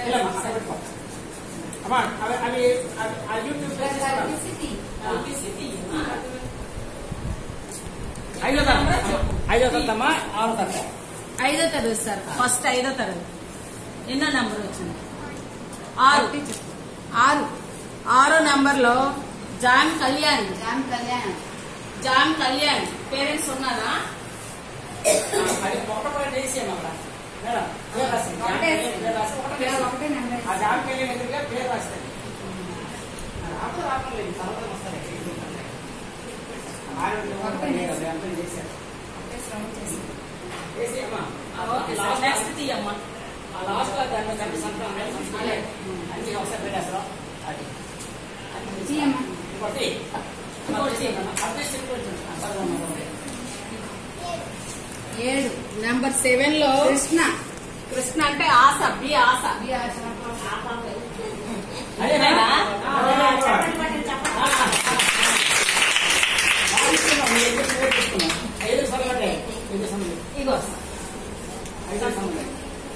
ఇల్లమ్మా, అక్కడ పెట్టుకో. అమ్మా అవి అవి అవి- ఆ యూట్యూబ్ లో తీసుకురా. ఐదో తరగతి ఐదో తరగతి అమ్మా ఆరో తరగతి ఐదో తరగతి సార్ ఫస్ట్ ఐదో తరగతి ఎన్నో నంబర్ వచ్చింది ఆరు ఆరు ఆరో నంబర్ లో జాన్ కళ్యాణ్ రామ్ కళ్యాణ్ జాన్ కళ్యాణ్ పేరెంట్స్ ఉన్నారా అది ఒకటి చేసేయమ్మా అక్కడ మేడం పేరు రాసేయండి. ఒకటే. పేరు రాసి ఒకటి వేసేయండి. ఒకటే నెంబర్ ఆ జాబ్ వెళ్ళిన ఎదురుగా పేరు రాస్తాను అప్పుడు రావట్లేదు తర్వాత వస్తాయి చేశారు చేసి అమ్మా ఓకే సార్ నెక్స్ట్ తీయమ్మా ఆ లాస్ట్ లో దాన్ని కలిపి సంతానం అలాగే. అన్ని ఒకసారి పెట్టేస్తాం అది తీయమ్మా ఇంకోటి ఇంకోటి చేయమన్నా. అదే సింపుల్ ఉంటుంది. ఆ చదవమ్మా, ఒకటి. ఏడు నెంబర్ సెవెన్ లో కృష్ణ కృష్ణ అంటే ఆశ బి ఆశ అదేనా? ఆ, చెప్పండి, చెప్పండి. ఆ. బాగా ఇస్తున్నాం. మీ ఎదురు పేరు తీసుకున్నాం. ఐదు సమలే. ఐదు సమలే. ఇగో ఐదు సమలే.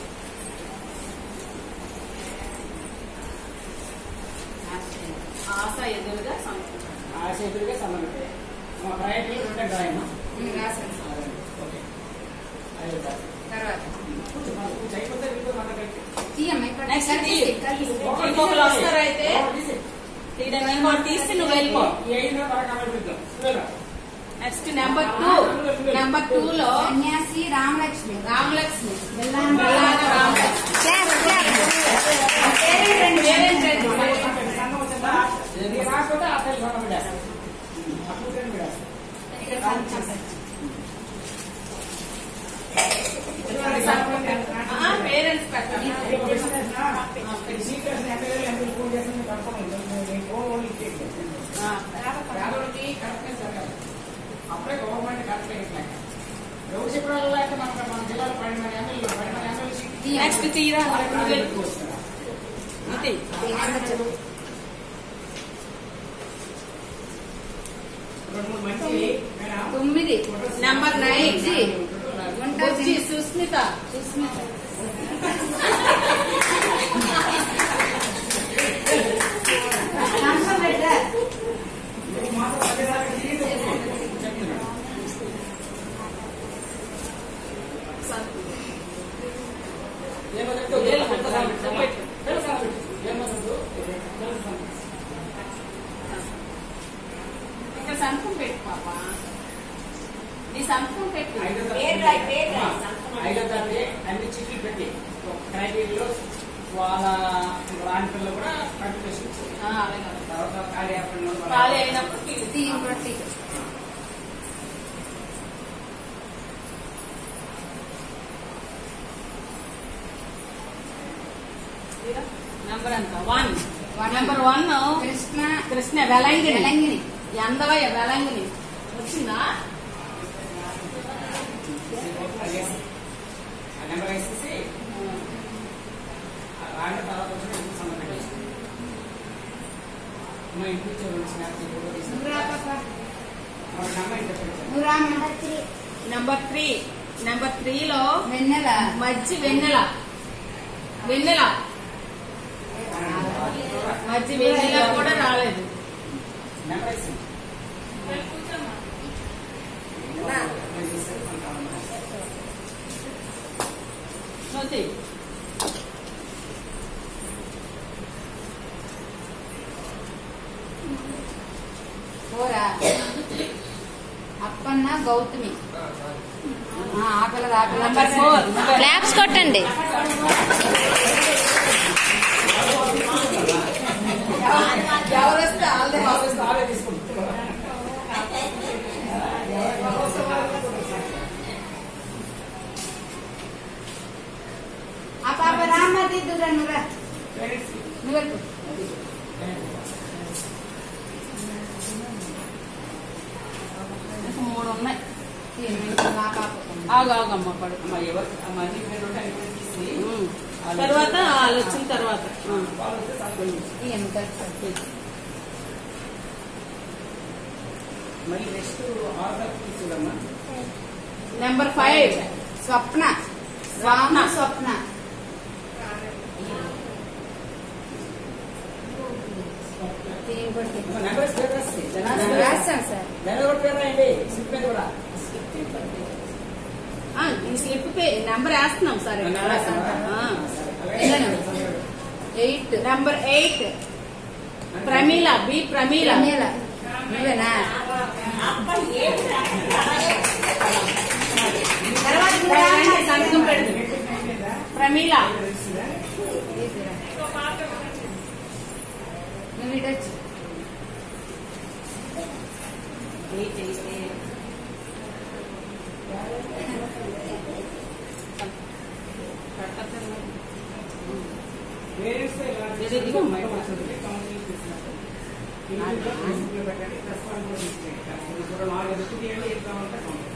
ఆశ ఎదురుగా సంఖ్య ఆ చేతులుగా సమలే. మా ప్రయత్నం ఉంటే డ్రాయింగ్ రాశాను ఓకే ఐదు కాదు. తర్వాత కూర్చో, మనం కూర్చో. అయిపోతే వీడియో మన కలిపి. తీయమ్మా ఇప్పుడు నెక్స్ట్ కలిపి, కలిపి. ఇంకొకరు వస్తారు అయితే ఒకటి తీసి. తీయడం ఇంకోటి తీసి నువ్వు వెళ్ళిపో ఈ ఐదులో బాగా కవర్ చేద్దాం. చూడరా. Next number two number two లో సన్యాసి రామలక్ష్మి రామలక్ష్మి బెల్లాన బెల్లాన రామలక్ష్మి పేరెంట్ రెండు పేరెంట్ రెండు సంఘం వచ్చిందా? ఇది రాకపోతే ఆ తల్లి సంఘం పెట్టేస్తాం. అప్పుడు తల్లి పెట్టేస్తాం. పేరెంట్స్ పెట్టాలి ఇది ఒక business నా? ఇది సీక్రెట్స్ ని ఎంత వేలు ఎంత వేలు ఫోన్ చేస్తే మీకు కన్ఫర్మ్ ఉంది. మీ ఫోన్ వాళ్ళు ఇచ్చేయండి. పేదోళ్ళకి కరెక్ట్గా జరగాలి. అప్పుడే గవర్నమెంట్ కరెక్ట్గా ఇట్లా ఎవరు చెప్పిన వాళ్ళు అయితే మన మన జిల్లాలో పన్నెండు మంది ఎమ్మెల్యేలు పన్నెండు మంది ఎమ్మెల్యేలు నెక్స్ట్ తీరా నువ్వు వెళ్ళిపో. ఇది రెండు మూడు మంచి మేడం తొమ్మిది నెంబర్ నైన్ వంట బుజ్జి సుస్మిత సుస్మిత సంతకం పెట్టరా? మాత్రం పదేసార్లు తిరిగి చెప్తున్నాడు ఏమన్నట్టు ఏమన్నట్టు ఇక్కడ సంతకం పెట్టు పాప నీ సంతకం పెట్టు ఐదో పేరు రాయి, పేరు రాయి, తరగతి సంతకం ఐదో పెట్టు. తరగతి అన్ని చిట్లు పెట్టి క్రైటీరియాలో వాళ్ళ లాంటి పిల్లలు కూడా కంటిన్యూషన్ ఆ, అలాగే తర్వాత ఖాళీ అయిపోయిన ఖాళీ అయినప్పుడు తీ, తీసి ఇంకోటి తీ. నెంబర్ ఎంత one One. Number one Krishna Krishna Velangini తెలంగిణి ఎందవయ్య వెలంగిని వచ్చిందా ఆ నెంబర్ వేసేసి ఆ రాని తర్వాత వచ్చి ఇంటికి సంబంధం పెట్టేసి మా ఇంటికి చూడండి స్నాప్ ఫోటో తీసి నువ్వు రా పాప. మా అమ్మ ఇంటికి పెట్టాను నువ్వు రా అమ్మ. నెంబర్ త్రీ నెంబర్ త్రీలో వెన్నెల మజ్జి వెన్నెల వెన్నెల మజ్జి వెన్నెల కూడా రాలేదు నెంబర్ వేసింది శృతి పోరా అప్పన్న గౌతమి ఆ, ఆకలి ఆకలి నెంబర్ ఫోర్ క్లాప్స్ కొట్టండి ఎవరు వస్తే వాళ్ళదే ఆలోచిస్తే ఆలే తీసుకుంటాం ఆ పాప రామ్మ దిద్దురా నువ్వు రా పేరెంట్స్ నువ్వు వెళ్ళు. ఇంకా మూడు ఉన్నాయి తీ, నువ్వు ఆ పాప ఆగు ఆగమ్మ పడు అమ్మ ఎవరు అమ్మ అన్ని పేరు ఉంటే అన్ని పేరు తీసి ఉమ్. తర్వాత వాళ్ళు వచ్చిన తర్వాత ఉమ్. వాళ్ళు వస్తే సంతోషం. తీ, ఎంత వస్తుంది? మళ్ళీ నెక్స్ట్ ఆర్డర్ తీసుకురమ్మా నెంబర్ ఫైవ్ స్వప్న స్వప్న. స్వప్న ఇంకోటి నెంబర్ పేరు రాస్తే జనాలు రాస్తాం సార్ నెంబర్ కూడా పేరు రాయండి స్లిప్ మీద కూడా ఆ, ఈ స్లిప్ పే నెంబర్ వేస్తున్నాం సార్ ఇక్కడ. నెంబర్ రాస్తారా? ఆ. సరే. ఇలానే. Eight number eight Pramila B Pramila Pramila నువ్వేనా తర్వాత నువ్వు రామ్మా. సంతకం పెడు ప్రమీల నువ్వు ఇటు వచ్చి ఎయిట్ ఎయిట్ పేరెంట్స్ ఇలా ఇది ఇదిగో అమ్మాయి. వస్తుంది. కౌన్సిలింగ్ చేసినట్టు. ఇంట్లో ప్రిన్సిపల్ పెట్టండి, ప్లస్ వన్ కూడా తీసుకోండి. ఇది కూడా నాలుగు ఎదురు తీయండి, ఇది కావాలంటే కౌన్సిలింగ్.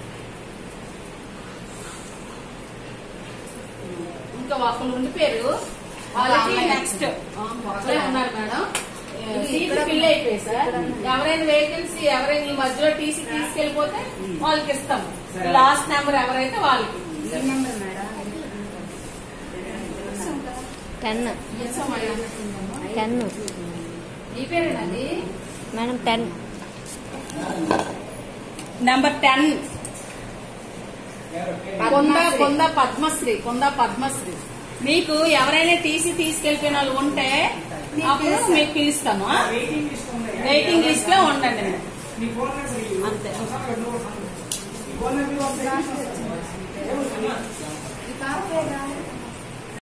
ఇంకా ఒకళ్ళు ఉండిపోయారు వాళ్ళకి నెక్స్ట్ ఒకరే ఉన్నారు మేడం సీట్ ఫిల్ అయిపోయి సార్ ఎవరైనా వేకెన్సీ ఎవరైనా ఈ మధ్యలో టీసీ తీసుకెళ్లిపోతే వాళ్ళకి ఇస్తాం సరే. లాస్ట్ నెంబర్ ఎవరైతే వాళ్ళకి ఈ నెంబర్ మేడం టెన్ ఇస్తాం మేడం. టెన్ ఈ పేరేనది మేడం టెన్ నెంబర్ టెన్ ఎవరు? పేరు? కొంద పద్మశ్రీ. కొంద పద్మశ్రీ కొంద పద్మశ్రీ మీకు ఎవరైనా టీసీ తీసుకెళ్లిపోయిన వాళ్ళు ఉంటే అప్పుడు మీకు పిలుస్తాము ఆ వెయిటింగ్ లిస్ట్ ఉంది. వెయిటింగ్ లిస్ట్ లో ఉండండి మీరు. మీ ఫోన్ నెంబర్ ఇవ్వు. అంతే. ఒకసారి రెండు మూడు సార్లు. ఈ ఫోన్ నెంబర్ ఇవ్వు. ఈ పాప పేరు రాలేదు.